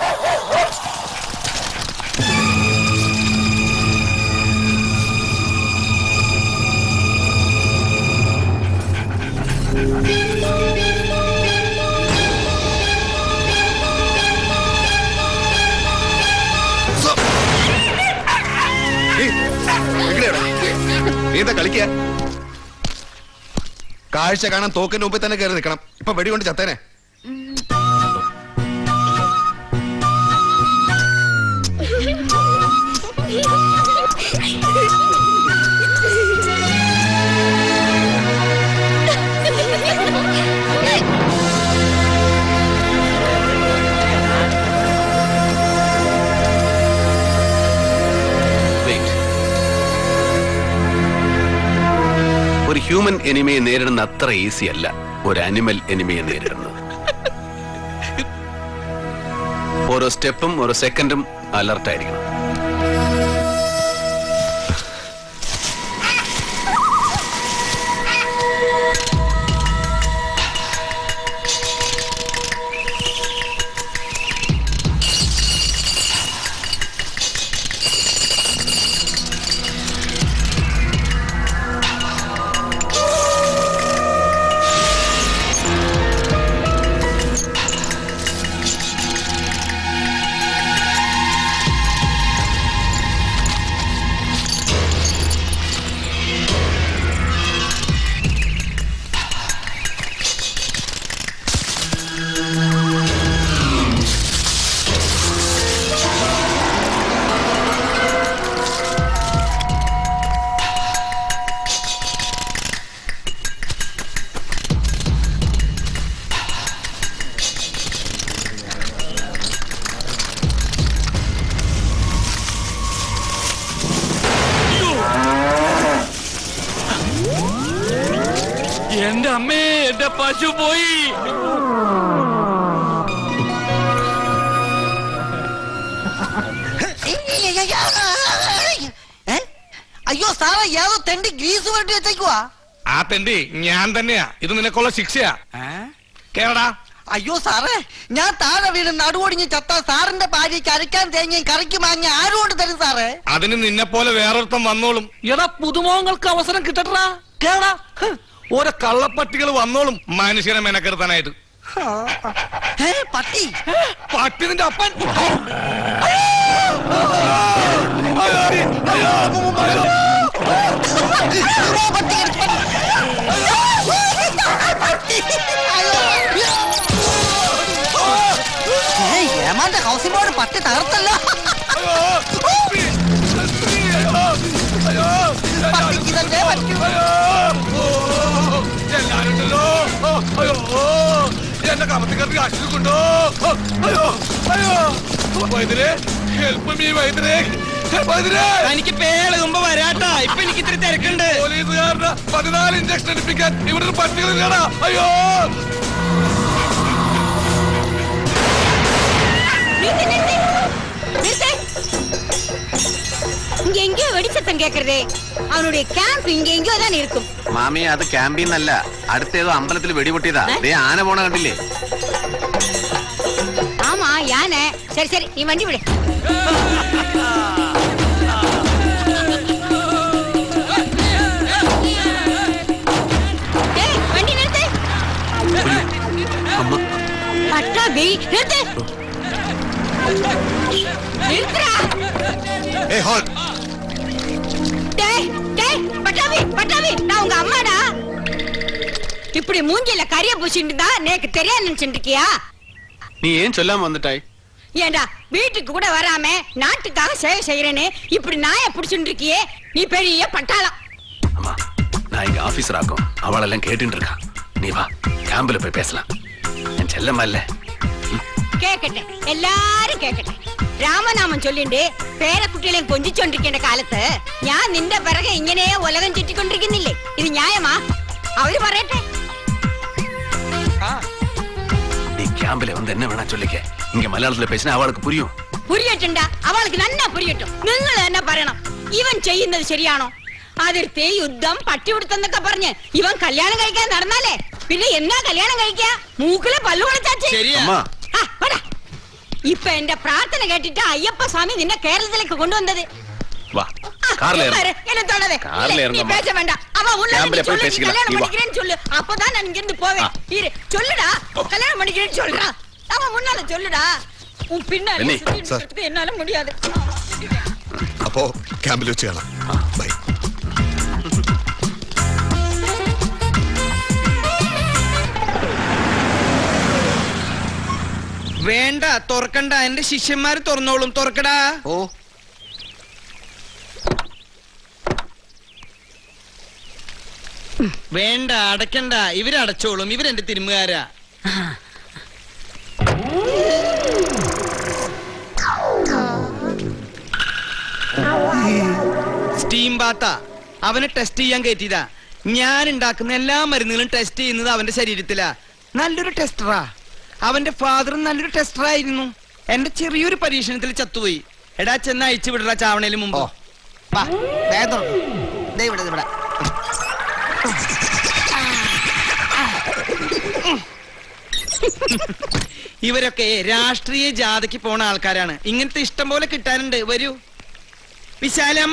നീ എന്താ കളിക്കുക കാഴ്ച കാണാൻ തോക്കിന്റെ മുമ്പിൽ തന്നെ കയറി നിൽക്കണം ഇപ്പൊ വെടികൊണ്ട് ചത്തേനെ Wait. ഒരു ഹ്യൂമൻ എനിമയെ നേരിടുന്ന അത്ര ഈസി അല്ല ഒരു അനിമൽ എനിമയെ നേരിടുന്നത് ഓരോ സ്റ്റെപ്പും ഓരോ സെക്കൻഡും അലർട്ടായിരിക്കണം എന്റെ അമ്മേ എന്റെ പശു പോയി ഏ? അയ്യോ സാറേ ഏതോ തെണ്ടി ഗ്രീസ് വേണ്ടി വെച്ചേക്കുവാ ആ തെണ്ടി ഞാൻ തന്നെയാ ഇത് നിനക്കുള്ള ശിക്ഷയാ കേരടാ അയ്യോ സാറേ ഞാൻ താഴെ വീണ് നടുവൊടിഞ്ഞ് ചത്ത സാറിന്റെ ഭാര്യയ്ക്ക് അരക്കാൻ തേങ്ങയും കറിക്ക് മാങ്ങ ആരും കൊണ്ട് തരും സാറേ അതിന് നിന്നെ പോലെ വേറൊരുത്തം വന്നോളും എടാ പുതുമുഖങ്ങൾക്ക് അവസരം കിട്ടട്ടാ കേടാ ഓരോ കള്ളപ്പട്ടികൾ വന്നോളും മനുഷ്യനെ മെനക്കെടുത്താനായിട്ട് ഏ, പട്ടി പട്ടി നിന്റെ അപ്പൻ ഏയ്, ഏമാന്റെ ഹൗസിംഗ് ബോർഡ് പട്ടി തകർത്തല്ലോ പട്ടിക്ക് ഇതല്ലേ പറ്റൂ എല്ലാരുണ്ടല്ലോ അയ്യോ എന്നെ കമത്തിക്കറി അശ്വക്കുണ്ടോ അയ്യോ അയ്യോ വൈദ്യരെ ഹെൽപ്പ് മീ വൈദ്യരെ എനിക്ക് പേളുകുമ്പോ വരാട്ടാ ഇപ്പൊ എനിക്ക് ഇത്തിരി തിരക്കുണ്ട് പോലീസുകാരുടെ പതിനാല് ഇഞ്ചക്ഷൻ എടുപ്പിക്കാൻ ഇവിടെ ഒരു പട്ടികളില്ലടാ അയ്യോ இங்க எங்கேயோ வெடிச்சத்தம் கேக்குறதே அவனுடைய கேம்ப் இங்க எங்கேயோ தான் இருக்கும் മാമി അത് ക്യാമ്പിൽ നിന്നല്ല അടുത്തേതോ അമ്പലത്തിൽ വെടിപൊട്ടിയതാ ദേ ആന പോണ കണ്ടില്ലേ ஆமா யானை சரி சரி நீ வண்டி விடு ஏய், வண்டி நிறுத்து பட்டாபி நிறுத்து நிறுத்துறா ஏய் ஹால் டேய் டேய் பட்டாபி பட்டாபி நான் உங்க அம்மாடா இப்படி மூஞ்சில கரிய பூசிட்டு தான் நேக்கு தெரியாது நினைச்சிட்டு இருக்கியா நீ ஏன் சொல்லாம வந்துட்டாய் ஏண்டா வீட்டுக்கு கூட வராம நாட்டுக்காக சேவை செய்யறேன்னு இப்படி நாய புடிச்சுட்டு இருக்கியே நீ பெரிய பட்டாளம் நான் இங்க ஆபீசர் ஆக்கும் அவளெல்லாம் கேட்டுட்டு இருக்கான் நீ வா கேம்பில் போய் பேசலாம் என் செல்லம்மா இல்ல കേക്കട്ടെ എല്ലാരും കേക്കട്ടെ രാമനാമം ചൊല്ലിണ്ട് പേരക്കുട്ടികളെയും കൊഞ്ചിച്ചോണ്ടിരിക്കേണ്ട കാലത്ത് ഞാൻ നിന്റെ പിറകെ ഇങ്ങനെ ഉലകം ചുറ്റിക്കൊണ്ടിരിക്കുന്നില്ലേ ഇത് ന്യായമാ അവര് പറയട്ടെ நீ கேம்பில் வந்து என்ன வேணா சொல்லிக்க இங்க மலையாளத்துல பேசினா அவளுக்கு புரியும் പുരിയട്ടുണ്ട അവൾക്ക് നന്നാ പുരിയട്ടും നിങ്ങൾ തന്നെ പറയണം ഇവൻ ചെയ്യുന്നത് ശരിയാണോ അതിർത്തി യുദ്ധം പട്ടിപിടുത്തെന്നൊക്കെ പറഞ്ഞ് ഇവൻ കല്യാണം കഴിക്കാൻ നടന്നാലേ പിന്നെ എന്നാ കല്യാണം കഴിക്കാ മൂക്കിലെ പല്ലു കൊടുത്താച്ചേ அம்மா ഇപ്പൊ എന്റെ പ്രാർത്ഥന കേട്ടിട്ട് അയ്യപ്പ സ്വാമി നിന്നെ കേരളത്തിലേക്ക് കൊണ്ടുവന്നത് வா கார்ல ஏறு பாரு, என்ன தொடாதே. கார்ல இல்ல, நீ இறங்கம்மா. பேச வேண்டாம் அவன் உள்ள கேம்ப்ல வந்து போய் சொல்லு, நீ பேசிக்கலாம். கல்யாணம் நீ வா. பண்ணிக்கிறேன்னு சொல்லு அப்பதான் நான் இங்க இருந்து போவேன் இரு சொல்லுடா கல்யாணம் பண்ணிக்கிறேன்னு சொல்றா அவன் முன்னால சொல்லுடா உன் பின்னாடி பென்னி, சுத்திட்டு சார். இருக்கிறது என்னால முடியாது അപ്പോ ക്യാമ്പിൽ വെച്ച് കാണാം ബൈ വേണ്ട തുറക്കണ്ട എന്റെ ശിഷ്യന്മാര് തുറന്നോളും തുറക്കടാ ഓ വേണ്ട അടയ്ക്കണ്ട ഇവരടച്ചോളും ഇവരെന്റെ തിരുമുകാരാ സ്റ്റീം ബാത്ത അവനെ ടെസ്റ്റ് ചെയ്യാൻ കയറ്റിയതാ ഞാൻ ഉണ്ടാക്കുന്ന എല്ലാ മരുന്നുകളും ടെസ്റ്റ് ചെയ്യുന്നത് അവന്റെ ശരീരത്തിലാ നല്ലൊരു ടെസ്റ്ററാ അവന്റെ ഫാദറും നല്ലൊരു ടെസ്റ്ററായിരുന്നു എന്റെ ചെറിയൊരു പരീക്ഷണത്തിൽ ചത്തുപോയി എടാ ചെന്ന് അയച്ചു വിടടാ ചാവണേലും മുമ്പ് വാ വേഗം തുറക്ക്. ദേ ഇവിടെ ദേ ഇവിടെ ഇവരൊക്കെ രാഷ്ട്രീയ ജാഥയ്ക്ക് പോണ ആൾക്കാരാണ് ഇങ്ങനത്തെ ഇഷ്ടം പോലെ കിട്ടാനുണ്ട് വരൂ വിശാലം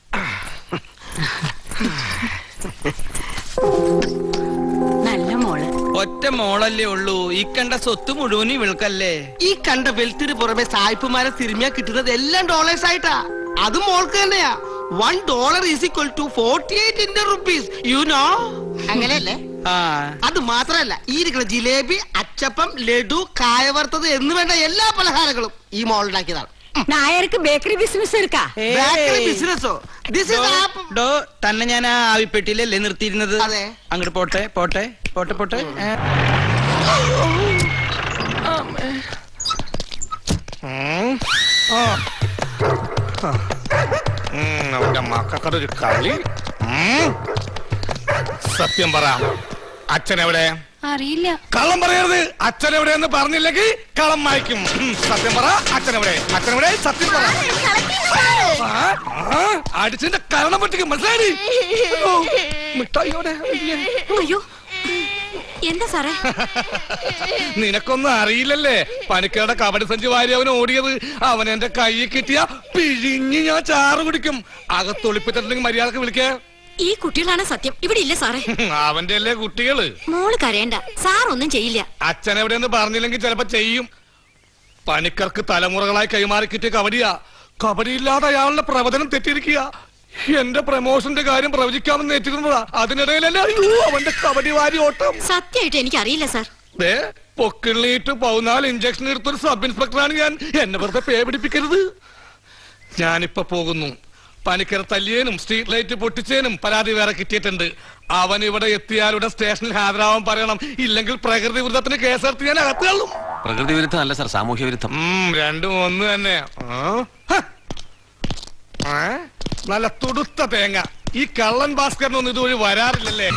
നല്ല മോള് ഒറ്റ മോളല്ലേ ഉള്ളൂ ഈ കണ്ട സ്വത്ത് മുഴുവനും ഇവൾക്കല്ലേ ഈ കണ്ട വെൽത്തിന് പുറമെ സായിപ്പുമാരെ തിരുമിയാ കിട്ടുന്നത് എല്ലാം ഡോളേഴ്സ് ആയിട്ടാ അത് മോൾക്ക് തന്നെയാ one dollar is equal to forty eight Indian rupees you know അങ്ങനെയല്ലേ അത് മാത്രല്ല ഈ ഇരിക്കുന്ന ജിലേബി അച്ചപ്പം ലഡു കായവറുത്തത് എന്ന് വേണ്ട എല്ലാ പലഹാരങ്ങളും ഈ മോൾ ഉണ്ടാക്കിയതാണ് നായർക്ക് ബേക്കറി ബിസിനസ് എടുക്കാ ബേക്കറി ബിസിനസ്സോ ദിസ് ഡോ, ഇസ് ഡോ തന്നെ ഞാൻ ആ ആവിപ്പെട്ടിയിലല്ലേ നിർത്തിയിരുന്നത് അങ്ങോട്ട് പോട്ടെ പോട്ടെ പോട്ടെ പോട്ടെ ഏ. അവന്റെ മക്കൾക്കടെ ഒരു കളി ഉം. സത്യം പറ അച്ഛൻ എവിടെ അറിയില്ല കള്ളം പറയരുത് അച്ഛൻ എവിടെയെന്ന് പറഞ്ഞില്ലെങ്കിൽ കള്ളം വായിക്കും ഉം, സത്യം പറ അച്ഛൻ എവിടെ അച്ഛൻ എവിടെ സത്യം പറ ആ, ആ, അടിച്ചിന്റെ കരണം പറ്റിക്കും മനസ്സിലായി മിഠായിയോടെ അയ്യോ എന്താ സാറേ നിനക്കൊന്നും അറിയില്ലല്ലേ പനിക്കരുടെ കബഡി സഞ്ചി വാരി അവൻ ഓടിയത് അവൻ എന്റെ കയ്യിൽ കിട്ടിയ പിഴിഞ്ഞ് ഞാൻ ചാറ് കുടിക്കും അകത്തൊളിപ്പിച്ചിട്ടുണ്ടെങ്കിൽ മര്യാദക്ക് വിളിക്കേ ഈ കുട്ടികളാണ് സത്യം ഇവിടെ ഇല്ല സാറേ അവന്റെ അല്ലേ കുട്ടികള് മോള് കരയണ്ട സാർ ഒന്നും ചെയ്യില്ല അച്ഛൻ എവിടെയെന്ന് പറഞ്ഞില്ലെങ്കിൽ ചിലപ്പോ ചെയ്യും പനിക്കർക്ക് തലമുറകളായി കൈമാറി കിട്ടിയ കബഡിയാ കബഡിയില്ലാതെ അയാളുടെ പ്രവചനം തെറ്റിയിരിക്കുക എന്റെ പ്രമോഷന്റെ കാര്യം പ്രവചിക്കാമെന്ന് ഏറ്റിരുന്നതാ അതിനിടയിലല്ലേ അയ്യോ അവന്റെ കബഡി വാരി ഓട്ടം സത്യമായിട്ട് എനിക്ക് അറിയില്ല സാർ ദേ പൊക്കിള്ളിയിട്ട് പതിനാല് ഇഞ്ചക്ഷൻ എടുത്തൊരു സബ് ഇൻസ്പെക്ടറാണ് ഞാൻ എന്നെ വെറുതെ പേ പിടിപ്പിക്കരുത് ഞാനിപ്പോ പോകുന്നു പനിക്കര തല്ലിയേനും സ്ട്രീറ്റ് ലൈറ്റ് പൊട്ടിച്ചേനും പരാതി വേറെ കിട്ടിയിട്ടുണ്ട് അവൻ ഇവിടെ എത്തിയാലുടെ സ്റ്റേഷനിൽ ഹാജരാവാൻ പറയണം ഇല്ലെങ്കിൽ പ്രകൃതി വിരുദ്ധത്തിന് കേസെടുത്ത് ഞാൻ അകത്ത് തള്ളും പ്രകൃതി വിരുദ്ധം അല്ല സാർ സാമൂഹ്യ വിരുദ്ധം ഉം, രണ്ടും ഒന്ന് തന്നെ ആ? ഹ. ആ? നല്ല തുടുത്ത തേങ്ങ ഈ കള്ളൻ ഭാസ്കരനൊന്നും ഇതുവഴി വരാറില്ലല്ലേ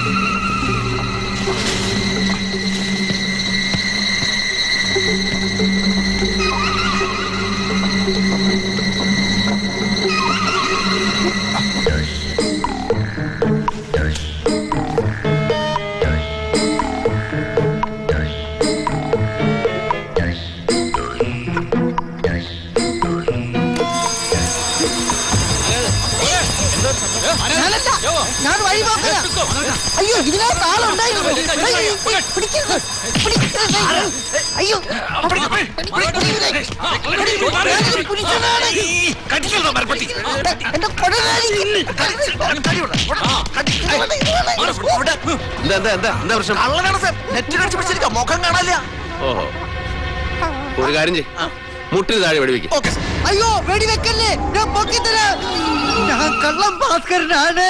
ഞാനല്ല ഞാൻ വഴി നോക്കില്ല അയ്യോ ഇതിനകത്ത് ആളുണ്ടായിരുന്നു ഏയ്, പിടിക്കരുത്. പിടിക്കരുത്. അയ്യോ പുരുഷനാണ്. എന്റെ കൊടനാലി. എന്താ എന്താ എന്താ എന്താ പ്രശ്നം കള്ളനാണ് സാർ നെറ്റ് കടിച്ചു പിടിച്ചിരിക്കാം മുഖം കാണാനില്ല ഓഹോ ഒരു കാര്യം ചെയ് മുട്ടിന് താഴെ വെടിവെക്കും ഓക്കെ അയ്യോ വെടിവെക്കല്ലേ ഞാൻ പൊക്കിത്തരാം ഞാൻ കള്ളം ഭാസ്കരനാണ്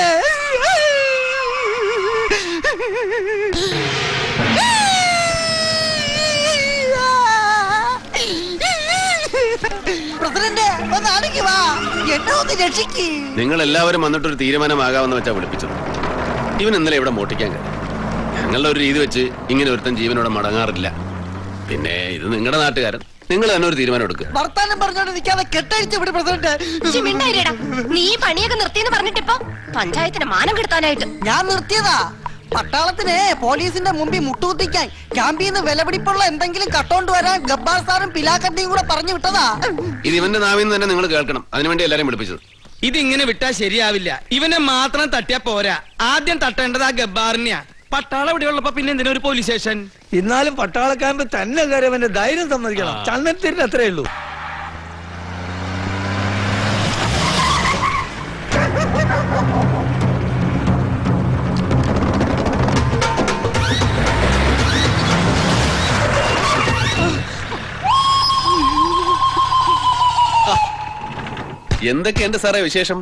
പ്രസിഡന്റ് ഒന്ന് അടങ്ങി വാ എന്നെ ഒന്ന് രക്ഷിക്ക് നിങ്ങൾ എല്ലാവരും വന്നിട്ട് ഒരു തീരുമാനമാകാമെന്ന് വെച്ചാ വിളിപ്പിച്ചത് ഇവൻ ഇന്നലെ ഇവിടെ മോട്ടിക്കാൻ കഴിയും ഞങ്ങളുടെ ഒരു രീതി വെച്ച് ഇങ്ങനെ ഒരുത്തൻ ജീവനോടെ മടങ്ങാറില്ല പിന്നെ ഇത് നിങ്ങളുടെ നാട്ടുകാരൻ നിങ്ങൾ തന്നെ ഒരു തീരുമാനം എടുക്കുക വർത്താനം പറഞ്ഞോണ്ട് നിൽക്കാതെ കെട്ടഴിച്ച് വിട് പ്രസിഡന്റ് മിണ്ടായിരടാ നീ ഈ പണിയൊക്കെ നിർത്തിയെന്ന് പറഞ്ഞിട്ടിപ്പോ പഞ്ചായത്തിന് മാനം കെടുത്താനായിട്ട് ഞാൻ നിർത്തിയതാ പട്ടാളത്തിന് പോലീസിന്റെ മുമ്പിൽ മുട്ടുകുത്തിക്കാൻ ക്യാമ്പിൽ നിന്ന് വിലപിടിപ്പുള്ള എന്തെങ്കിലും കട്ടോണ്ട് വരാൻ ഗബ്ബാർ സാറും പിലാക്കട്ടിയും കൂടെ പറഞ്ഞു വിട്ടതാ ഇത് ഇവന്റെ നാവിൽ നിന്ന് തന്നെ നിങ്ങൾ കേൾക്കണം അതിനുവേണ്ടി എല്ലാരും വിളിപ്പിച്ചത് ഇതിങ്ങനെ വിട്ടാ ശരിയാവില്ല ഇവനെ മാത്രം തട്ടിയാ പോരാ ആദ്യം തട്ടേണ്ടത് ആ ഗബ്ബാറിനെയാ പട്ടാളം ഇവിടെ ഉള്ളപ്പോ പിന്നെ എന്തിനാ ഒരു പോലീസ് സ്റ്റേഷൻ എന്നാലും പട്ടാള ക്യാമ്പ് തന്നെ കയറി അവന്റെ ധൈര്യം സമ്മതിക്കണം ചണ്ണത്തിന് അത്രേ ഉള്ളൂ എന്തൊക്കെയുണ്ട് സാറേ വിശേഷം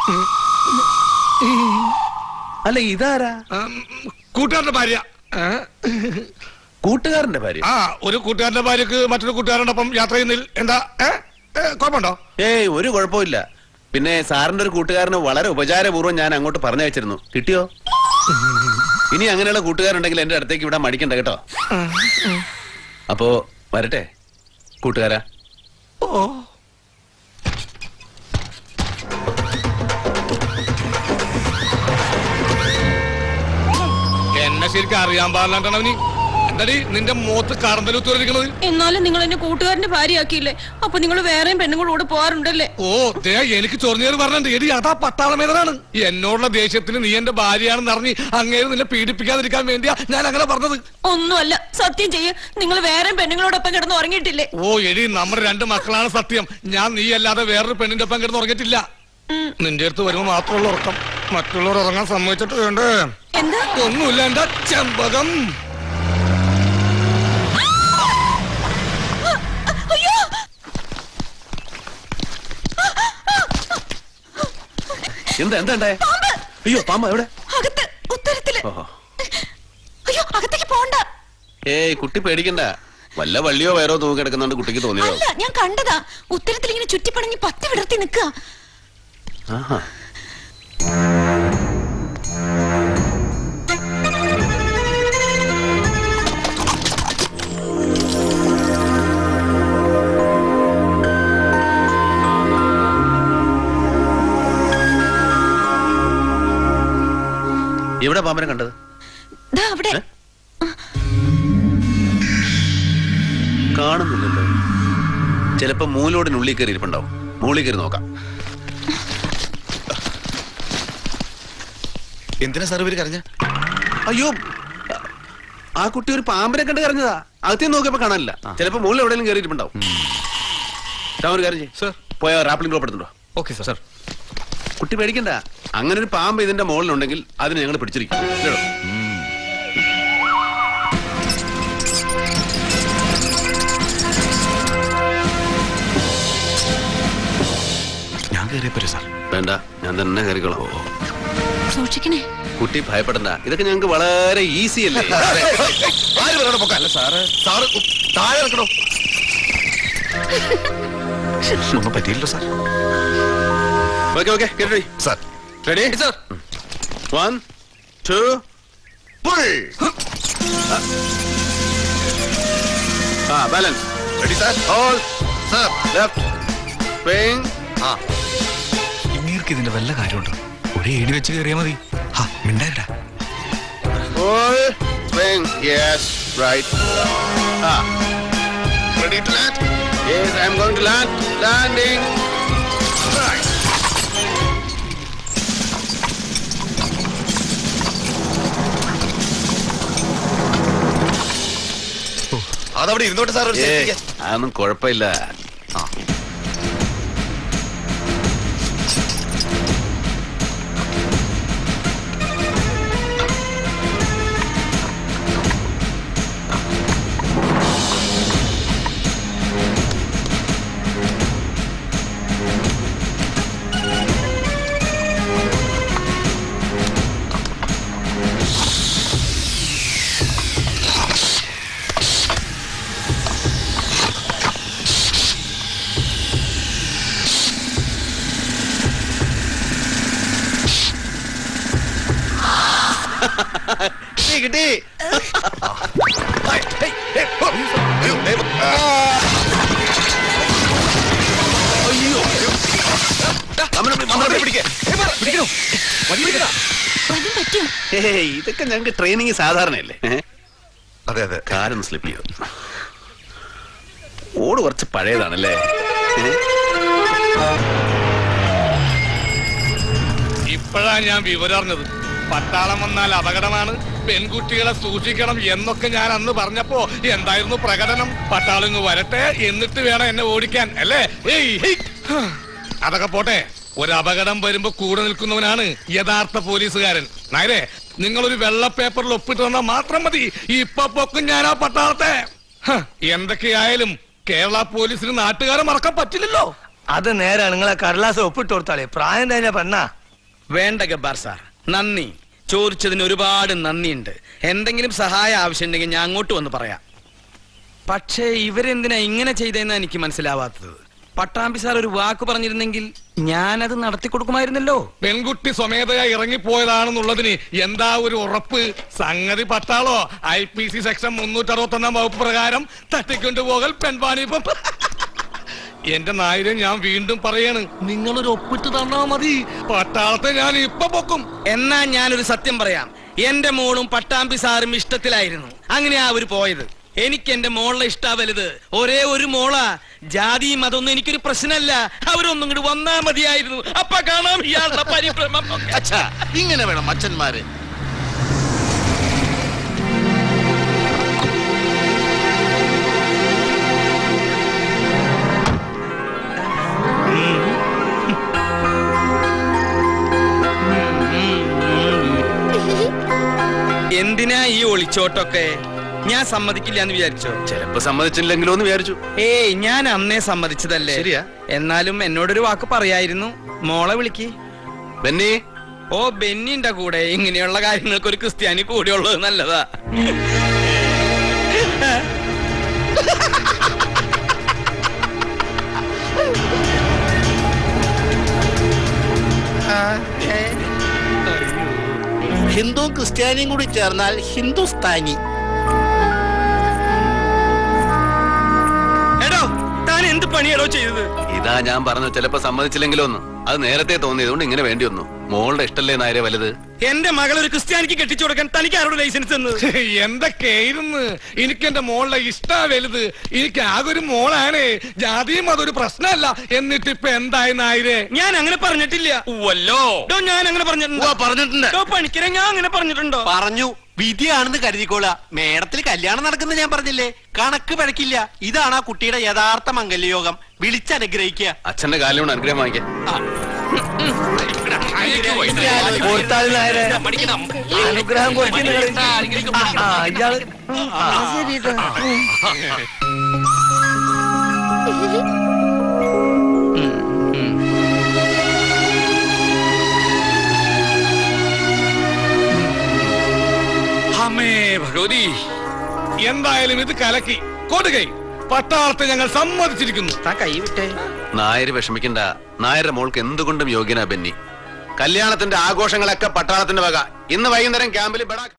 അല്ല ഇതാരാ കൂട്ടുകാരന്റെ ഭാര്യ കൂട്ടുകാരന്റെ ഭാര്യ ആ ഒരു കൂട്ടുകാരന്റെ ഭാര്യക്ക് മറ്റൊരു കൂട്ടുകാരനൊപ്പം യാത്ര ചെയ്യുന്നതിൽ എന്താ ഏ? ഏ, കുഴപ്പമുണ്ടോ ഏയ് ഒരു കുഴപ്പമില്ല പിന്നെ സാറിന്റെ ഒരു കൂട്ടുകാരന് വളരെ ഉപചാരപൂർവ്വം ഞാൻ അങ്ങോട്ട് പറഞ്ഞു വെച്ചിരുന്നു കിട്ടിയോ ഇനി അങ്ങനെയുള്ള കൂട്ടുകാരുണ്ടെങ്കിൽ എന്റെ അടുത്തേക്ക് ഇവിടെ മടിക്കണ്ട കേട്ടോ അപ്പോ വരട്ടെ കൂട്ടുകാരാ ഓ എന്നെ ശരിക്കും അറിയാൻ പാടില്ലാണ്ടാണ് അവന് എന്താടി നിന്റെ മുഖത്ത് കറന്തലുത്തോരിക്കണത് എന്നാലും നിങ്ങൾ എന്നെ കൂട്ടുകാരന്റെ ഭാര്യയാക്കിയില്ലേ അപ്പൊ നിങ്ങൾ വേറെയും പെണ്ണുങ്ങളോട് പോവാറുണ്ടല്ലേ ഓ ദേ എനിക്ക് ചൊറിഞ്ഞേര് പറഞ്ഞിട്ടുണ്ട് എടി അതാ പട്ടാളമേതനാണ് എന്നോടുള്ള ദേഷ്യത്തിന് നീ എന്റെ ഭാര്യയാണെന്ന് അറിഞ്ഞ് അങ്ങേര് നിന്നെ പീഡിപ്പിക്കാതിരിക്കാൻ വേണ്ടിയാ ഞാൻ അങ്ങനെ പറഞ്ഞത് ഒന്നുമല്ല സത്യം ചെയ്യ് നിങ്ങൾ വേറെയും പെണ്ണുങ്ങളോടൊപ്പം കിടന്ന് ഉറങ്ങിയിട്ടില്ലേ ഓ എടി നമ്മുടെ രണ്ട് മക്കളാണ് സത്യം ഞാൻ നീ അല്ലാതെ വേറൊരു പെണ്ണിന്റെ ഒപ്പം കിടന്ന് ഉറങ്ങിയിട്ടില്ല നിന്റെ അടുത്ത് വരുമ്പോ മാത്രമുള്ള ഉറക്കം മറ്റുള്ളവർ ഉറങ്ങാൻ സമ്മതിച്ചിട്ട് വേണ്ടേ എന്താ ഒന്നുമില്ല എന്റെ ചെമ്പകം അയ്യോ എന്താ എന്താ ഉണ്ടായേ അയ്യോ പാമ്പ എവിടെ അകത്ത് ഉത്തരത്തില് ഓഹോ അയ്യോ അകത്തേക്ക് പോണ്ട ഏയ് കുട്ടി പേടിക്കണ്ട വല്ല വള്ളിയോ വയറോ തൂങ്ങി കിടക്കുന്നുണ്ട് കുട്ടിക്ക് തോന്നിയോ അല്ല ഞാൻ കണ്ടതാ ഉത്തരത്തിൽ ഇങ്ങനെ ചുറ്റിപ്പണഞ്ഞ് പത്തി വിടർത്തി നിൽക്കുക ആഹാ എവിടെ പാമ്പനെ കണ്ടത് ദാ അവിടെ കാണുന്നില്ലല്ലോ ചിലപ്പോ മൂലോടിനുള്ളിൽ കയറി ഇരിപ്പുണ്ടാവും മൂളി കയറി നോക്കാം എന്തിനാ സാർ ഇവര് കരഞ്ഞ അയ്യോ ആ കുട്ടി ഒരു പാമ്പിനെ കണ്ട് കരഞ്ഞതാ അകത്തേ നോക്കിയപ്പോ കാണാനില്ല ചിലപ്പോ മുകളിൽ എവിടെയെങ്കിലും കയറി ഇരിപ്പുണ്ടാവും താൻ ഒരു കാര്യം ചെയ്യ് പോയ റാപ്പിളിംഗ് ഡ്രോപ്പ് എടുത്തുണ്ടോ ഓക്കെ സാർ കുട്ടി പേടിക്കണ്ട അങ്ങനെ ഒരു പാമ്പ് ഇതിന്റെ മുകളിലുണ്ടെങ്കിൽ അതിനെ ഞങ്ങൾ പിടിച്ചിരിക്കും ഇല്ലടോ? ഞാൻ കയറിയപ്പോ സാർ വേണ്ട ഞാൻ തന്നെ കയറിക്കോളാം സൂക്ഷിക്കണേ കുട്ടി ഭയപ്പെടണ്ട ഇതൊക്കെ ഞങ്ങൾക്ക് വളരെ ഈസി അല്ലേ ആര് പറയണ പൊക്ക അല്ല സാറ് സാറ് ഉം, താഴെ ഇറക്കണോ ഒന്നും പറ്റിയില്ലല്ലോ sir okay okay ready sir ready sir one two ആ balance ready sir all sir left swing ആ ഇങ്ങേർക്ക് ഇതിന്റെ വല്ല കാര്യമുണ്ടോ ഒരു ഏണി വെച്ച് കയറിയാ മതി ഹാ മിണ്ടായിട്ടാ Full swing. Yes, right. Ah. Ready to land? Yes, I'm going to land. Landing. Right. അതവിടെ ഇരുന്നോട്ടെ സാർ ഒരു ഏയ്, സേഫ്റ്റിക്ക്. അതൊന്നും കുഴപ്പമില്ല ആ കിട്ടി അയ്യോ ഏയ് ഇതൊക്കെ ഞങ്ങൾക്ക് ട്രെയിനിങ് സാധാരണയല്ലേ അതെ അതെ കാലൊന്ന് സ്ലിപ്പ് ചെയ്തു ഓട് കുറച്ച് പഴയതാണല്ലേ ഏ? ഇപ്പോഴാ ഞാൻ വിവരം അറിഞ്ഞത് പട്ടാളം വന്നാൽ അപകടമാണ് പെൺകുട്ടികളെ സൂക്ഷിക്കണം എന്നൊക്കെ ഞാൻ അന്ന് പറഞ്ഞപ്പോ എന്തായിരുന്നു പ്രകടനം പട്ടാളം ഇങ്ങ് വരട്ടെ എന്നിട്ട് വേണം എന്നെ ഓടിക്കാൻ അല്ലേ ഏയ് ഹെയ്. ഹാ. അതൊക്കെ പോട്ടെ ഒരു അപകടം വരുമ്പോ കൂടെ നിൽക്കുന്നവനാണ് യഥാർത്ഥ പോലീസുകാരൻ നായരെ നിങ്ങളൊരു വെള്ള പേപ്പറിൽ ഒപ്പിട്ട് തന്നാൽ മാത്രം മതി ഇപ്പൊ പൊക്കും ഞാൻ ആ പട്ടാളത്തെ ഹ, എന്തൊക്കെയായാലും കേരള പോലീസിന് നാട്ടുകാരെ മറക്കാൻ പറ്റില്ലല്ലോ അത് നേരാണ് നിങ്ങളെ കടലാസ് ഒപ്പിട്ട് കൊടുത്താളെ പ്രായം കഴിഞ്ഞ പെണ്ണാ വേണ്ട ഗബ്ബാർ സാർ നന്ദി ചോദിച്ചതിന് ഒരുപാട് നന്ദിയുണ്ട് എന്തെങ്കിലും സഹായം ആവശ്യമുണ്ടെങ്കിൽ ഞാൻ അങ്ങോട്ട് വന്ന് പറയാം പക്ഷേ ഇവരെന്തിനാ ഇങ്ങനെ ചെയ്തതെന്ന് എനിക്ക് മനസ്സിലാവാത്തത് പട്ടാമ്പി സാർ ഒരു വാക്ക് പറഞ്ഞിരുന്നെങ്കിൽ ഞാനത് നടത്തി കൊടുക്കുമായിരുന്നല്ലോ പെൺകുട്ടി സ്വമേധയാ ഇറങ്ങിപ്പോയതാണെന്നുള്ളതിന് എന്താ ഒരു ഉറപ്പ് സംഗതി പട്ടാളോ ഐ പി സി സെക്ഷൻ മുന്നൂറ്റി അറുപത്തൊന്നാം വകുപ്പ് പ്രകാരം തട്ടിക്കൊണ്ടുപോകൽ പെൺവാണിപ്പം എന്റെ നായരെ ഞാൻ വീണ്ടും പറയാണ് നിങ്ങളൊരു ഒപ്പിട്ട് തന്നാ മതി പട്ടാളത്തെ ഞാൻ ഇപ്പൊ പൊക്കും എന്നാ ഞാനൊരു സത്യം പറയാം എന്റെ മോളും പട്ടാമ്പി സാറും ഇഷ്ടത്തിലായിരുന്നു അങ്ങനെയാ അവര് പോയത് എനിക്ക് എന്റെ മോളിലെ ഇഷ്ടാ വലുത് ഒരേ ഒരു മോളാ ജാതിയും അതൊന്നും എനിക്കൊരു പ്രശ്നമല്ല അവരൊന്നും ഇങ്ങോട്ട് വന്നാ മതിയായിരുന്നു അപ്പൊ കാണാം ഇയാളുടെ പരിഭ്രമം അച്ഛാ ഇങ്ങനെ വേണം അച്ഛന്മാര് എന്തിനാ ഈ ഒളിച്ചോട്ടൊക്കെ ഞാൻ സമ്മതിക്കില്ല എന്ന് വിചാരിച്ചോ ചിലപ്പോ സമ്മതിച്ചില്ലെങ്കിലോ എന്ന് വിചാരിച്ചു ഏയ് ഞാൻ അന്നേ സമ്മതിച്ചതല്ലേ ശരിയാ. എന്നാലും എന്നോടൊരു വാക്ക് പറയായിരുന്നു മോളെ വിളിക്ക് ബെന്നി ഓ ബെന്നിന്റെ കൂടെ ഇങ്ങനെയുള്ള കാര്യങ്ങൾക്ക് ഒരു ക്രിസ്ത്യാനി കൂടെയുള്ളത് നല്ലതാ ഹിന്ദു ക്രിസ്ത്യാനിയും കൂടി ചേർന്നാൽ ഹിന്ദുസ്ഥാനി എടോ താൻ എന്ത് പണിയാടോ ചെയ്തത് ഇതാ ഞാൻ പറഞ്ഞു ചിലപ്പോ സമ്മതിച്ചില്ലെങ്കിലോ ഒന്ന് അത് നേരത്തെ തോന്നിയതുകൊണ്ട് ഇങ്ങനെ വേണ്ടി വന്നു മോളുടെ ഇഷ്ടല്ലേ നായരെ വലുത് എന്റെ മകൾ ഒരു ക്രിസ്ത്യാനിക്ക് കെട്ടിച്ചു കൊടുക്കാൻ തനിക്ക് ആരോട് ലൈസൻസ് തന്നത് എന്തൊക്കെയായിരുന്നു എനിക്ക് എന്റെ മോളുടെ ഇഷ്ടാ വലുത് എനിക്ക് ആകെ ഒരു മോളാണ് ജാതിയും അതൊരു പ്രശ്നമല്ല എന്നിട്ട് ഇപ്പൊ എന്തായി നായരെ ഞാൻ അങ്ങനെ പറഞ്ഞിട്ടില്ല വല്ലോ ഡോ, ഞാൻ അങ്ങനെ പറഞ്ഞിട്ടുണ്ടോ പറഞ്ഞിട്ടുണ്ട് ഡോ, പണിക്കരെ ഞാൻ അങ്ങനെ പറഞ്ഞിട്ടുണ്ടോ പറഞ്ഞു വിധിയാണെന്ന് കരുതിക്കോളാ മേടത്തിൽ കല്യാണം നടക്കുന്ന ഞാൻ പറഞ്ഞില്ലേ കണക്ക് പഴക്കില്ല ഇതാണ് ആ കുട്ടിയുടെ യഥാർത്ഥ മംഗല്യയോഗം വിളിച്ചനുഗ്രഹിക്കുക അച്ഛന്റെ കാലം കൊണ്ട് അനുഗ്രഹം വാങ്ങിക്കാൻ കൊടുത്താൽ നേരെ അനുഗ്രഹം കൊടുക്കും നിങ്ങള്. ആ, ആ, ഇയാള് ആ, ശരി ട്ടോ. അമ്മേ ഭഗവതി എന്തായാലും ഇത് കലക്കി കൊടുകൈ പട്ടാളത്തെ ഞങ്ങൾ സമ്മതിച്ചിരിക്കുന്നു താ കൈ വിട്ടേ നായര് വിഷമിക്കണ്ട നായരുടെ മോൾക്ക് എന്തുകൊണ്ടും യോഗ്യനാ ബെന്നി കല്യാണത്തിന്റെ ആഘോഷങ്ങളൊക്കെ പട്ടാളത്തിന്റെ വക ഇന്ന് വൈകുന്നേരം ക്യാമ്പിൽ ബെടാ